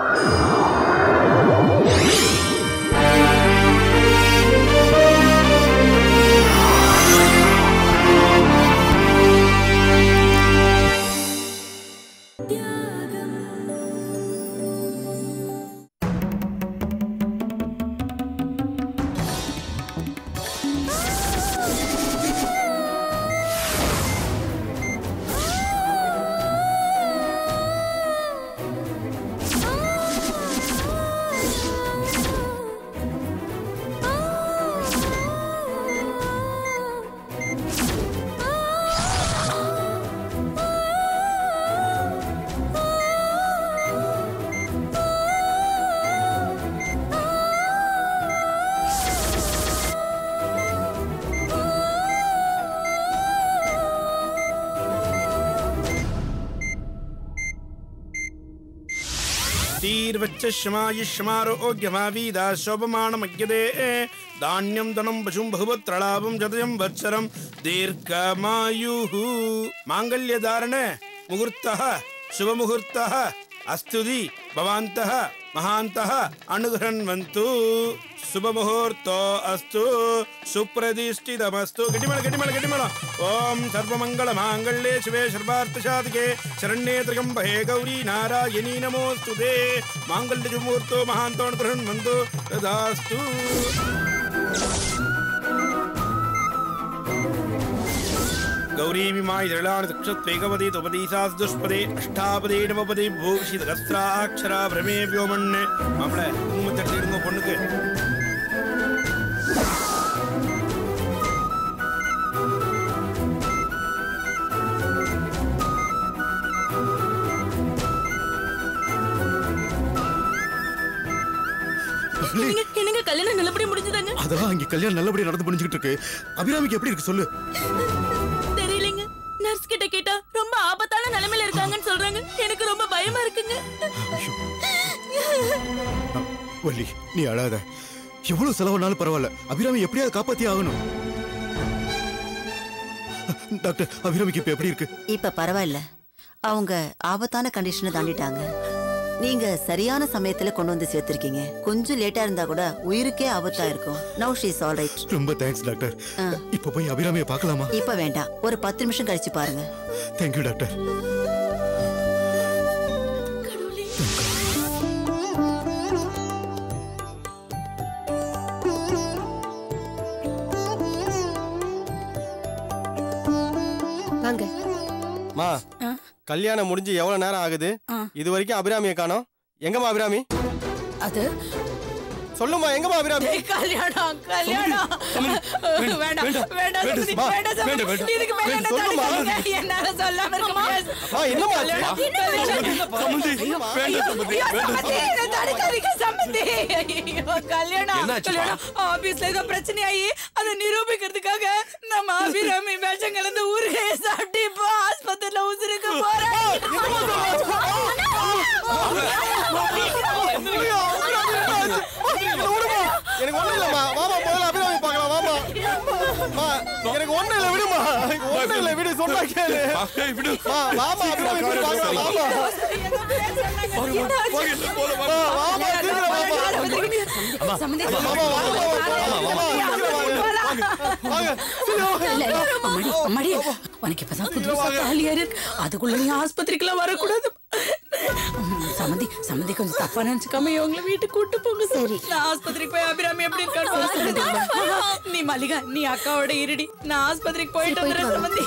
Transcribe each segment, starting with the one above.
ீர்வச்சமாயுஷ்மாரோக்கியமாவீதா சோபமானமக்யதே தானியம் தனம் பசும் பகுபத்ரளாபம் ஜதயம் வத்சரம் தீர்க்கமாயு மாங்கல்யதாரண முகூர்த்தः சுபமுகூர்த்தः அஸ்துதி பவாந்தः மகாந்தः அனுகிரன்வந்து சுபமுகூர்த்தோ அஸ்து சுப்ரதிஷ்டிதமஸ்து கட்டிமல கட்டிமல கட்டிமல ஓம் சர்வமங்கள மாங்கல்யே சிவே சர்வார்த்தசாதிகே சரண்யே திரகம்பஹே கௌரி நாராயணி நமோஸ்து தே மாங்கல்ய முகூர்த்தோ மகாந்தோ அனுகிரன்வந்து ததாஸ்து गौरीमिमाय दृढान् दक्षत्वेकपदे துபதீசாஸ்துஷ்பதே அஷ்டாபதே நவபதே பூஷி தகஸ்ராட்சரா பிரமே வியோமன் மாப்பிள குங்குமத்தட்டு எடுங்க பொண்ணுக்கு என்னங்க என்னங்க கல்யாணம் நல்லபடியா முடிஞ்சதாங்க அதான் இங்க கல்யாணம் நல்லபடியா நடந்து முடிஞ்சுக்கிட்டு இருக்கு அபிராமிக்கு எப்படி இருக்கு சொல்லு தெரியலங்க நர்ஸ் கிட்ட கேட்டா ரொம்ப ஆபத்தான நிலைமையில இருக்காங்கன்னு சொல்றாங்க எனக்கு ரொம்ப பயமா இருக்குங்க வள்ளி நீ அழாத எவ்வளவு செலவுனாலும் பரவாயில்ல அபிராமி எப்படியாவது காப்பாத்தி ஆகணும் டாக்டர் அபிராமிக்கு இப்ப எப்படி இருக்கு இப்ப பரவாயில்ல அவங்க ஆபத்தான கண்டிஷனை தாண்டிட்டாங்க நீங்க சரியான சமயத்துல கொண்டு வந்து சேர்த்திருக்கீங்க கொஞ்சம் லேட்டா இருந்தா கூட உயிருக்கே ஆபத்தா இருக்கும் நவ் ஷீஸ் ஆல் ரைட் ரொம்ப தேங்க்ஸ் டாக்டர் இப்ப போய் அபிராமியை பார்க்கலாமா இப்ப வேண்டாம் ஒரு பத்து நிமிஷம் கழிச்சு பாருங்க தேங்க்யூ டாக்டர் வாங்க மா கல்யாணம் முடிஞ்சு எவ்வளவு நேரம் ஆகுது இது வரைக்கும் அபிராமியை காணோம் எங்கம்மா அபிராமி அது சொல்லுமா எங்கம்மா அபிராமி ஏய், கல்யாணம் கல்யாணம் வேண்டாம் வேண்டாம் வேண்டாம், சமந்தி, மா, வேண்டாம் சமந்தி. வேண்டாம், வேண்டாம். இதுக்கு மேல என்ன சொல்லுமா. தடுக்காதீங்க. என்னால சொல்லாம இருக்க முடியாது. அம்மா, என்னம்மா ஆச்சு? கல்யாணம், கல்யாணம். சம்மந்தி, ஐயோ, வேண்டாம் சம்மந்தி, ஐயோ, வேண்டாம் சம்மந்தி, இதை தடுக்காதீங்க, சம்மந்தி. ஐயோ, கல்யாணம் கல்யாணம் ஆபீஸ்ல ஏதோ பிரச்சனையாயி அதை நிரூபிக்கிறதுக்காக நம்ம அபிராமி விஷம் கலந்து ஊருகே சாப்பிட்டு இப்போ ஆஸ்பத்திரியில உசுருக்கு எனக்கு ஒண்ணு இல்லம்மா வாமா முதல்ல அபிராமி பார்க்கலாம் வாமா மா, எனக்கு ஒண்ணு இல்ல விடுமா எனக்கு ஒண்ணு இல்ல விடு சொன்னா கேளு மா, வாமா அபிராமி போய் பார்க்கலாம் வாமா மா, வாமா சீக்கிரம் வாமா சம்மந்தி வாமா வாமா வாமா வாங்க இல்ல, இல்ல, அம்மாடி, அம்மாடி, உனக்கு இப்பதான் புதுசா தாலி ஏறிருக்கு. அதுக்குள்ள நீ ஆஸ்பத்திரிக்கெல்லாம் வரக்கூடாது ம், சம்மந்தி சம்மந்தி கொஞ்சம் தப்பா நினைச்சுக்காம இவங்கள வீட்டுக்கு கூட்டு போங்க சரி நான் ஆஸ்பத்திரிக்கு போய் அபிராமி எப்படி இருக்கான்னு பார்த்துட்டு நீ மல்லிகா நீ அக்காவோட இருடி நான் ஆஸ்பத்திரிக்கு போயிட்டு வந்துடுறேன் சம்மந்தி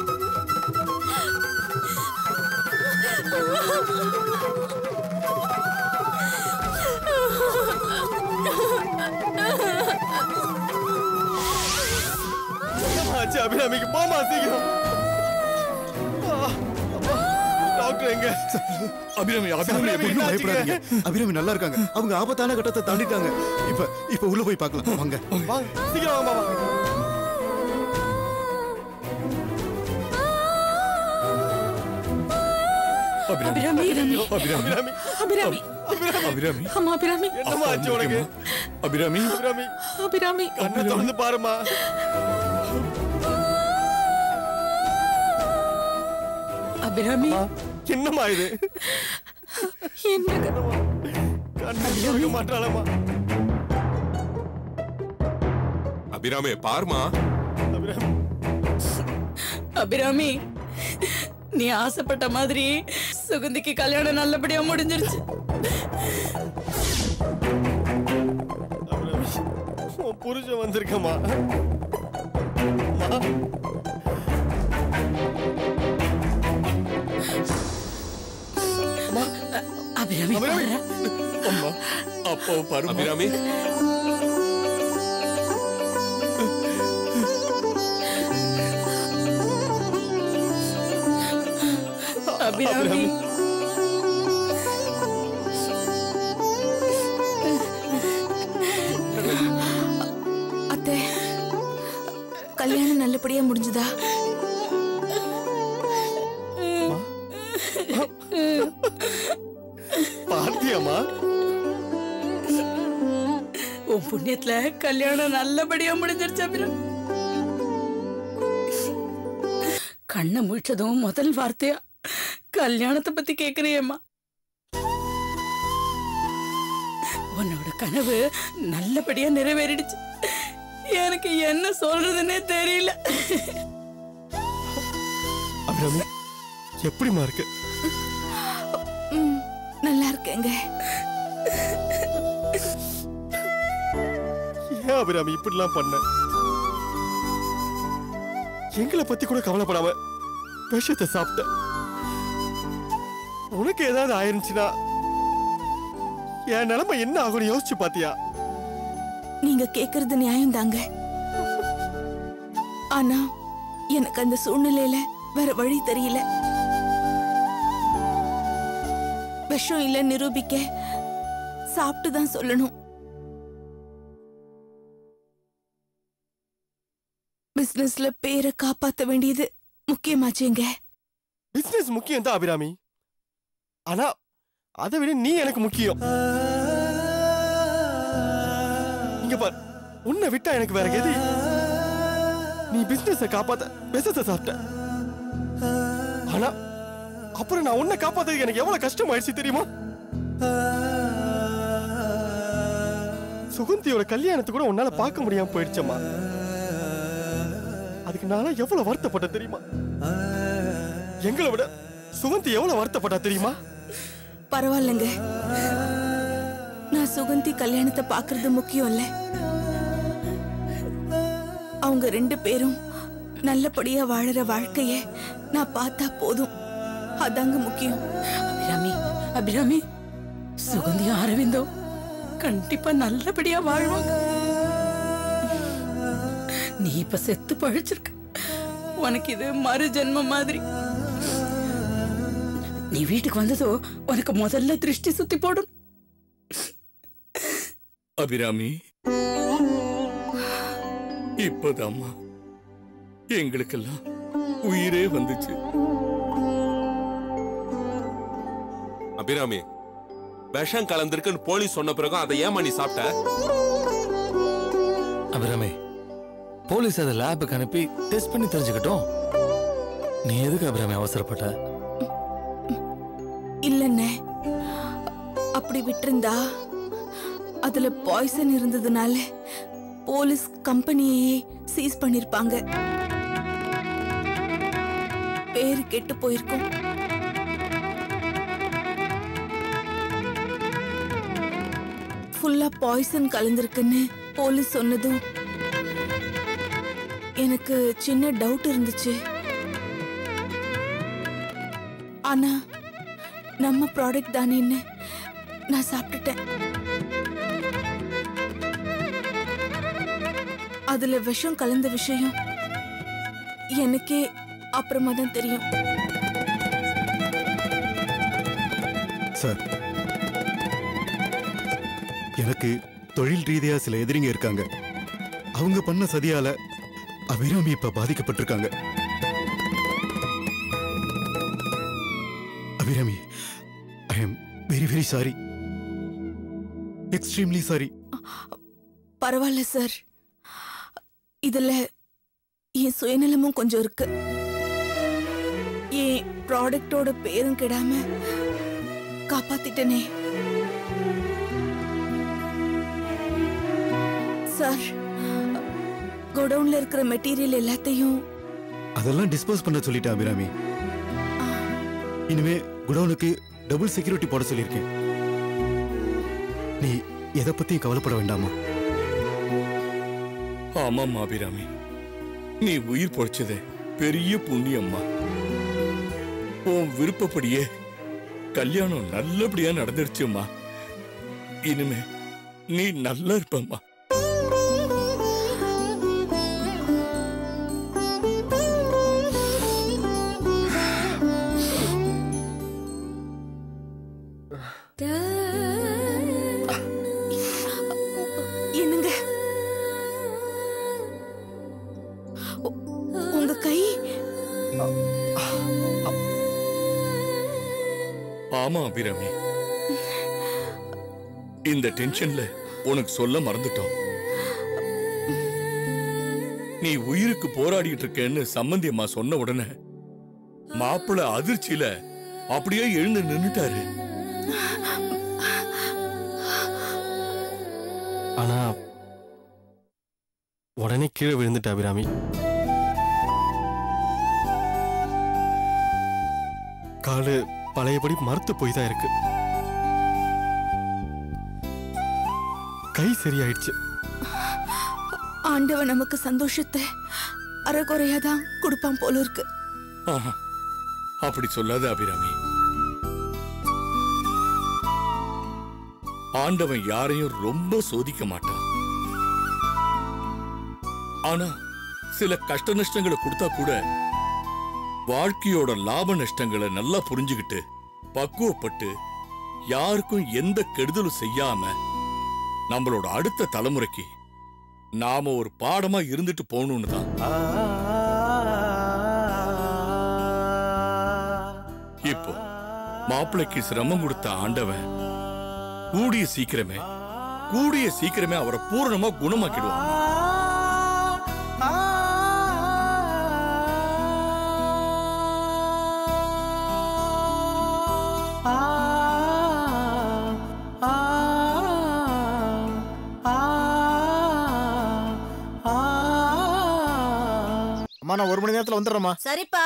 ஆச்சு அபிராமிக்கு போமா சீக்கிரம் ஆ, அப்பா. டாக்டர் எங்க அபிராமி அபிராமி எப்படியும் பயப்படாதீங்க அபிராமி நல்லா இருக்காங்க அவங்க ஆபத்தான கட்டத்தை தாண்டிட்டாங்க இப்ப இப்ப உள்ள போய் பார்க்கலாம் வாங்க வாங்க சீக்கிரம் வாங்க மாமா அபிராமி அபிராமி அபிராமி அபிராமி அம்மா அபிராமி என்னம்மா ஆச்சு உனக்கு அபிராமி அபிராமி அபிராமி கண்ணை திறந்து பாருமா அபிராமி என்னம்மா இது என்ன இருக்க மாட்டாளம்மா அபிராமி பாருமா அபிராமி அபிராமி நீ ஆசைப்பட்ட மாதிரி சுகந்திக்கு கல்யாணம் நல்லபடியா முடிஞ்சிருச்சு அபிராமி உன் புருஷன் வந்திருக்கம்மா அபிராமி அபிராமி. பாரு. அம்மா அப்பாவை பாருமா அபிராமி அபிராமி அத்தை கல்யாணம் நல்லபடியா முடிஞ்சுதா பார்த்தியாம்மா உன் புண்ணியத்துல கல்யாணம் நல்லபடியா முடிஞ்சிருச்சு அபிராமி கண்ணை முழிச்சதும் முதல் வார்த்தையா கல்யாணத்தை பத்தி கேக்குறியம்மா உன்னோட கனவு நல்லபடியா நிறைவேறிடுச்சு எனக்கு என்ன சொல்றதுன்னே தெரியல அபிராமி எப்படிம்மா இருக்கு ம், நல்லா இருக்கேங்க ஏன் அபிராமி இப்படிலாம் பண்ண எங்களை பத்தி கூட கவலைப்படாம விஷத்தை சாப்பிட்ட உனக்கு ஏதாவது ஆயிருந்துச்சுன்னா என் நிலைமை என்ன ஆகும்னு யோசிச்சு பாத்தியா நீங்க கேக்குறது நியாயம் தாங்க ஆனா எனக்கு அந்த சூழ்நிலையில வேற வழி தெரியல விஷம் இல்ல நிரூபிக்க சாப்பிட்டு தான் சொல்லணும் பிசினஸ்ல பேரை காப்பாத்த வேண்டியது முக்கியமாச்சுங்க பிசினஸ் முக்கியம் தான் அபிராமி ஆனா அதை விட நீ எனக்கு முக்கியம் இங்க பார் உன்னை விட்டா எனக்கு வேற கதி நீ பிசினஸ காப்பாத்த விஷத்தை சாப்பிட்ட ஆனா அப்புறம் நான் உன்னை காப்பாத்துறதுக்கு எனக்கு எவ்வளவு கஷ்டமாயிடுச்சு தெரியுமா சுகந்தியோட கல்யாணத்தை கூட உன்னால பார்க்க முடியாம போயிடுச்சம்மா அதுக்கு நானா எவ்வளவு வருத்தப்பட்ட தெரியுமா எங்களை விட சுகந்தி எவ்வளவு வருத்தப்பட்டா தெரியுமா பரவாயில்லைங்க நான் சுகந்தி கல்யாணத்தை பாக்குறது முக்கியம் இல்ல அவங்க ரெண்டு பேரும் நல்லபடியா வாழற வாழ்க்கைய நான் பார்த்தா போதும் அதாங்க முக்கியம் அபிராமி அபிராமி சுகந்தியும் அரவிந்தும் கண்டிப்பா நல்லபடியா வாழ்வாங்க நீ இப்ப செத்து பழிச்சிருக்க உனக்கு இது மறு ஜென்மம் மாதிரி நீ வீட்டுக்கு வந்ததோ உனக்கு முதல்ல திருஷ்டி சுத்தி போடும் அபிராமி இப்பதாம்மா எங்களுக்கெல்லாம் உயிரே வந்துச்சு அபிராமி விஷம் கலந்திருக்குன்னு போலீஸ் சொன்ன பிறகும் அதை ஏமா நீ சாப்பிட்ட அபிராமி போலீஸ் அதை லேபுக்கு அனுப்பி டெஸ்ட் பண்ணி தெரிஞ்சுக்கட்டும் நீ எதுக்கு அபிராமி அவசரப்பட்ட இல்லண்ணே அப்படி விட்டிருந்தா அதுல பாய்சன் இருந்ததுனால போலீஸ் கம்பெனியையே சீஸ் பண்ணிருப்பாங்க பேரு கெட்டு போயிருக்கும் ஃபுல்லா பாய்சன் கலந்திருக்குன்னு போலீஸ் சொன்னதும் எனக்கு சின்ன டவுட் இருந்துச்சு ஆனா நம்ம ப்ராடக்ட் தானேன்னு நான் சாப்பிட்டுட்டேன் அதுல விஷம் கலந்த விஷயம் எனக்கே அப்புறமா தான் தெரியும் சார் எனக்கு தொழில் ரீதியா சில எதிரிங்க இருக்காங்க அவங்க பண்ண சதியால அபிராமி இப்ப பாதிக்கப்பட்டிருக்காங்க Abirami I am very very sorry extremely sorry பரவாயில்ல சார் இதுல என் சுயநலமும் கொஞ்சம் இருக்கு என் ப்ராடக்டோட பேரும் கெடாம காப்பாத்திட்டனே சார் கோடவுன்ல இருக்கிற மெட்டீரியல் எல்லாத்தையும் அதெல்லாம் டிஸ்போஸ் பண்ண சொல்லிட்டேன் அபிராமி இனிமே குடோனுக்கு டபுள் செக்யூரிட்டி போட சொல்லியிருக்கேன் நீ எதை பத்தியும் கவலைப்பட வேண்டாமா ஆமாம்மா அபிராமி நீ உயிர் பொழைச்சதே பெரிய புண்ணியம்மா உன் விருப்பப்படியே கல்யாணம் நல்லபடியா நடந்துருச்சும்மா இனிமே நீ நல்லா இருப்பம்மா என்னங்க உ- உங்க கை ஆமா அபிராமி இந்த டென்ஷன்ல உனக்கு சொல்ல மறந்துட்டோம் நீ உயிருக்கு போராடிட்டு இருக்கேன்னு சம்மந்தி அம்மா சொன்ன உடனே மாப்பிள்ள அதிர்ச்சியில அப்படியே எழுந்து நின்னுட்டாரு ஆனா உடனே கீழே விழுந்துட்ட அபிராமி காலு பழையபடி மறுத்து போய் தான் இருக்கு கை சரியாயிடுச்சு ஆண்டவன் நமக்கு சந்தோஷத்தை அறகுறையா தான் கொடுப்பான் போல இருக்கு ஆஹா, அப்படி சொல்லாத அபிராமி ஆண்டவன் யாரையும் ரொம்ப சோதிக்க மாட்டான் ஆனா சில கஷ்ட நஷ்டங்களை கொடுத்தா கூட வாழ்க்கையோட லாப நஷ்டங்களை நல்லா புரிஞ்சுகிட்டு பக்குவப்பட்டு யாருக்கும் எந்த கெடுதலும் செய்யாம நம்மளோட அடுத்த தலைமுறைக்கு நாம ஒரு பாடமா இருந்துட்டு போகணும்னு தான் இப்போ மாப்பிள்ளைக்கு சிரமம் கொடுத்த ஆண்டவன் கூடிய சீக்கிரமே கூடிய சீக்கிரமே அவரை பூரணமா குணமாக்கிடுவான் அம்மா நான் ஒரு மணி நேரத்துல வந்துடுறேம்மா சரிப்பா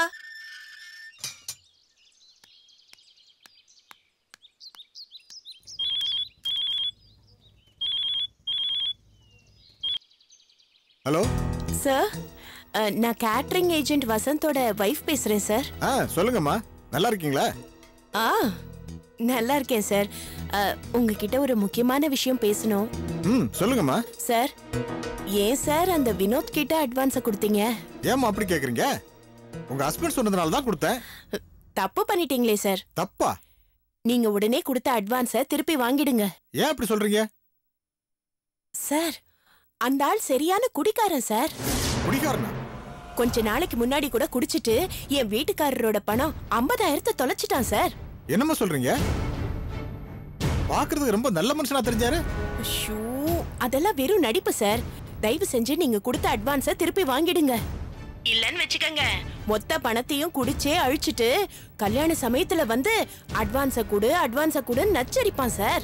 ஹலோ சார் அஹ், நான் கேட்டரிங் ஏஜென்ட் வசந்தோட வைஃப் பேசுறேன் சார் ஆ சொல்லுங்கம்மா நல்லா இருக்கீங்களா ஆ நல்லா இருக்கேன் சார் அஹ், உங்ககிட்ட ஒரு முக்கியமான விஷயம் பேசணும் ம் சொல்லுங்கம்மா சார் ஏன் சார் அந்த வினோத் கிட்ட அட்வான்ஸை கொடுத்தீங்க ஏம்மா அப்படி கேக்குறீங்க உங்க ஹஸ்பண்ட் சொன்னதுனால தான் கொடுத்தேன் தப்பு பண்ணிட்டீங்களே சார் தப்பா நீங்க உடனே கொடுத்த அட்வான்ஸை திருப்பி வாங்கிடுங்க ஏன் அப்படி சொல்றீங்க சார் அந்த ஆள் சரியான குடிக்காரன் சார் குடிக்காரனா கொஞ்ச நாளைக்கு முன்னாடி கூட குடிச்சிட்டு என் வீட்டுக்காரரோட பணம் ஐம்பதாயிரத்தை தொலைச்சிட்டான் சார் என்னம்மா சொல்றீங்க பாக்குறதுக்கு ரொம்ப நல்ல மனுஷனா தெரிஞ்சாரு ஷூ அதெல்லாம் வெறும் நடிப்பு சார் தயவு செஞ்சு நீங்க கொடுத்த அட்வான்ஸ திருப்பி வாங்கிடுங்க இல்லன்னு வச்சுக்கங்க மொத்த பணத்தையும் குடிச்சே அழிச்சிட்டு கல்யாண சமயத்துல வந்து அட்வான்ஸ கொடு அட்வான்ஸ கொடுன்னு நச்சரிப்பான் சார்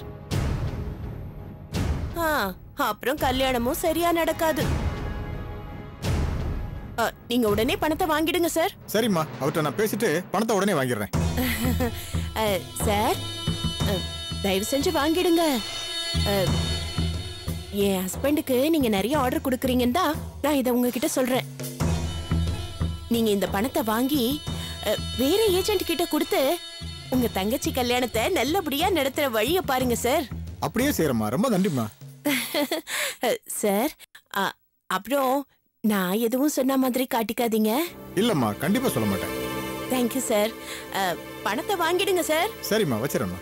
ஆ, அப்புறம் கல்யாணமும் சரியா நடக்காது அ, நீங்க உடனே பணத்தை வாங்கிடுங்க சார் சரிம்மா அவர்கிட்ட நான் பேசிட்டு பணத்தை உடனே வாங்கிடுறேன் அ, சார் அ, தயவு செஞ்சு வாங்கிடுங்க அ, என் ஹஸ்பண்டுக்கு நீங்க நிறைய ஆர்டர் கொடுக்குறீங்கன்னு தான் நான் இதை உங்ககிட்ட சொல்றேன் நீங்க இந்த பணத்தை வாங்கி அ, வேற ஏஜென்ட் கிட்ட கொடுத்து உங்க தங்கச்சி கல்யாணத்தை நல்லபடியா நடத்துற வழிய பாருங்க சார் அப்படியே செய்யறம்மா ரொம்ப நன்றிம்மா அ, சார் அ, அப்புறம் நான் எதுவும் சொன்ன மாதிரி காட்டிக்காதீங்க இல்லம்மா கண்டிப்பா சொல்ல மாட்டேன் தேங்க்யூ சார் அ, பணத்தை வாங்கிடுங்க சார் சரிம்மா வச்சிடறேம்மா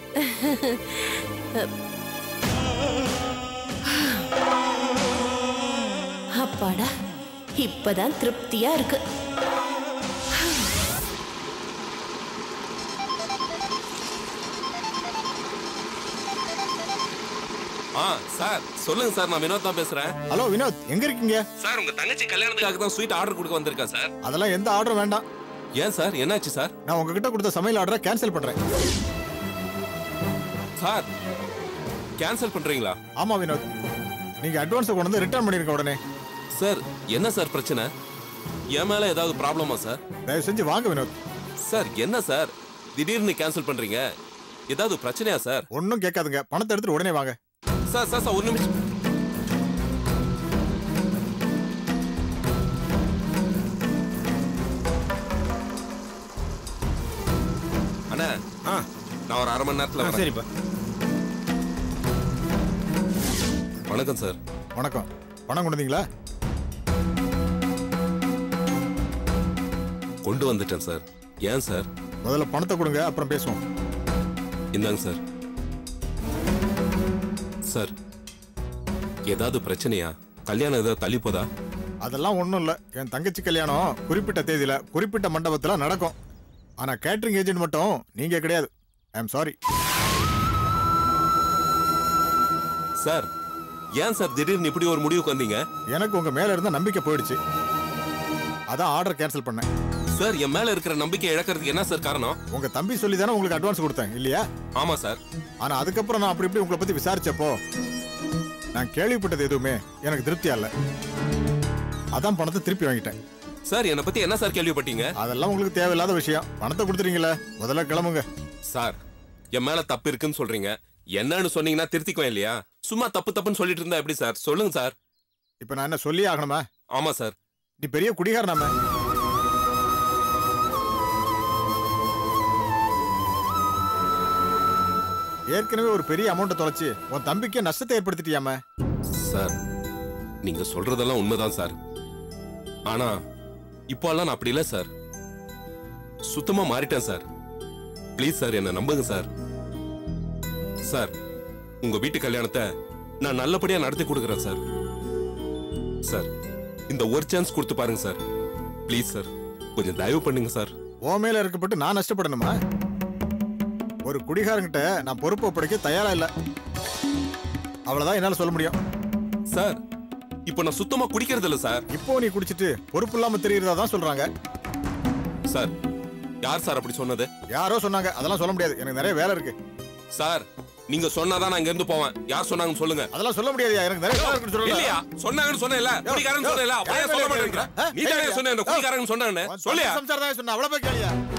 அப்பாடா இப்பதான் திருப்தியா இருக்கு ஆ சார் சொல்லுங்க சார் நான் வினோத் தான் பேசுறேன் ஹலோ வினோத் எங்க இருக்கீங்க சார் உங்க தங்கச்சி கல்யாணத்துக்காக தான் ஸ்வீட் ஆர்டர் கொடுக்க வந்திருக்கேன் சார் அதெல்லாம் எந்த ஆர்டரும் வேண்டாம் ஏன் சார் என்னாச்சு சார் நான் உங்ககிட்ட கொடுத்த சமையல் ஆர்டரை கேன்சல் பண்றேன் சார் கேன்சல் பண்றீங்களா ஆமா வினோத் நீங்க அட்வான்ஸ் கொண்டு வந்து ரிட்டர்ன் பண்ணிருக்க உடனே சார் என்ன சார் பிரச்சனை என் மேல ஏதாவது ப்ராப்ளமா சார் தயவு செஞ்சு வாங்க வினோத் சார் என்ன சார் திடீர்னு கேன்சல் பண்றீங்க ஏதாவது பிரச்சனையா சார் ஒன்றும் கேட்காதுங்க பணத்தை எடுத்துட்டு உடனே வாங்க சார் சார் சார் ஒரு நிமிஷம் அண்ணா ஆ நான் ஒரு அரை மணி நேரத்துல ஆ, வரேன். சரிப்பா வணக்கம் சார் வணக்கம் பணம் கொண்டு வந்தீங்களா கொண்டு வந்துட்டேன் சார் ஏன் சார் முதல்ல பணத்தை கொடுங்க அப்புறம் பேசுவோம் இந்தாங்க சார் சார் ஏதாவது பிரச்சனையா கல்யாணம் ஏதாவது தள்ளி போதா அதெல்லாம் ஒன்றும் இல்லை என் தங்கச்சி கல்யாணம் குறிப்பிட்ட தேதியில குறிப்பிட்ட மண்டபத்தில் நடக்கும் ஆனா கேட்டரிங் ஏஜென்ட் மட்டும் நீங்க கிடையாது ஐ எம் சாரி சார் ஏன் சார் திடீர்னு இப்படி ஒரு முடிவுக்கு வந்தீங்க எனக்கு உங்க மேல இருந்த நம்பிக்கை போயிடுச்சு அதான் ஆர்டர் கேன்சல் பண்ணேன் சார் என் மேல இருக்கிற நம்பிக்கை இழக்கிறதுக்கு என்ன சார் காரணம் உங்க தம்பி சொல்லி தானே உங்களுக்கு அட்வான்ஸ் கொடுத்தேன் இல்லையா ஆமா சார் ஆனா அதுக்கப்புறம் நான் அப்படி இப்படி உங்களை பத்தி விசாரிச்சப்போ நான் கேள்விப்பட்டது எதுவுமே எனக்கு திருப்தியா இல்ல அதான் பணத்தை திருப்பி வாங்கிட்டேன் சார் என்னை பத்தி என்ன சார் கேள்விப்பட்டீங்க அதெல்லாம் உங்களுக்கு தேவையில்லாத விஷயம் பணத்தை கொடுத்துறீங்களே முதல்ல கிளம்புங்க சார் என் மேல தப்பு இருக்குன்னு சொல்றீங்க என்னன்னு சொன்னீங்கன்னா திருத்திக்குவேன் இல்லையா சும்மா தப்பு தப்புன்னு சொல்லிட்டு இருந்தா எப்படி சார் சொல்லுங்க சார் இப்ப நான் என்ன சொல்லி ஆகணுமா ஆமா சார் நீ பெரிய குடிகாரனாம ஏற்கனவே ஒரு பெரிய அமௌண்ட்டை தொலைச்சு உன் தம்பிக்கே நஷ்டத்தை ஏற்படுத்திட்டியாம சார் நீங்க சொல்றதெல்லாம் உண்மைதான் சார் ஆனா இப்போல்லாம் நான் அப்படி இல்லை சார் சுத்தமா மாறிட்டேன் சார் ப்ளீஸ் சார் என்ன நம்புங்க சார் சார் உங்க வீட்டு கல்யாணத்தை நான் நல்லபடியா நடத்தி கொடுக்குறேன் சார் சார் இந்த ஒரு சான்ஸ் கொடுத்து பாருங்க சார் ப்ளீஸ் சார் கொஞ்சம் தயவு பண்ணுங்க சார் ஓ மேல இருக்கப்பட்டு நான் நஷ்டப்படணுமா ஒரு குடிகாரங்கிட்ட நான் பொறுப்பு ஒப்படைக்க தயாரா இல்ல அவ்வளவுதான் என்னால சொல்ல முடியும் சார் இப்போ நான் சுத்தமா குடிக்கிறது இல்ல சார் இப்போ நீ குடிச்சிட்டு பொறுப்பு இல்லாம தெரியறதா தான் சொல்றாங்க சார் யார் சார் அப்படி சொன்னது யாரோ சொன்னாங்க அதெல்லாம் சொல்ல முடியாது எனக்கு நிறைய வேலை இருக்கு சார் நீங்க சொன்னாதான் நான் இங்க இருந்து போவேன் யார் சொன்னாங்கன்னு சொல்லுங்க அதெல்லாம் சொல்ல முடியாதுயா எனக்கு நிறைய வேலை இருக்குன்னு சொல்லல இல்லையா சொன்னாங்கன்னு சொன்னேன்ல குடிகாரன் சொன்னேன்ல அப்ப ஏன் சொல்ல மாட்டேங்கிற நீ தானே சொன்ன இந்த குடிகாரன் சொன்னான்னு சொல்லியா சம்சாரம் தான் சொன்ன அவ்வளவு போய் கேளியா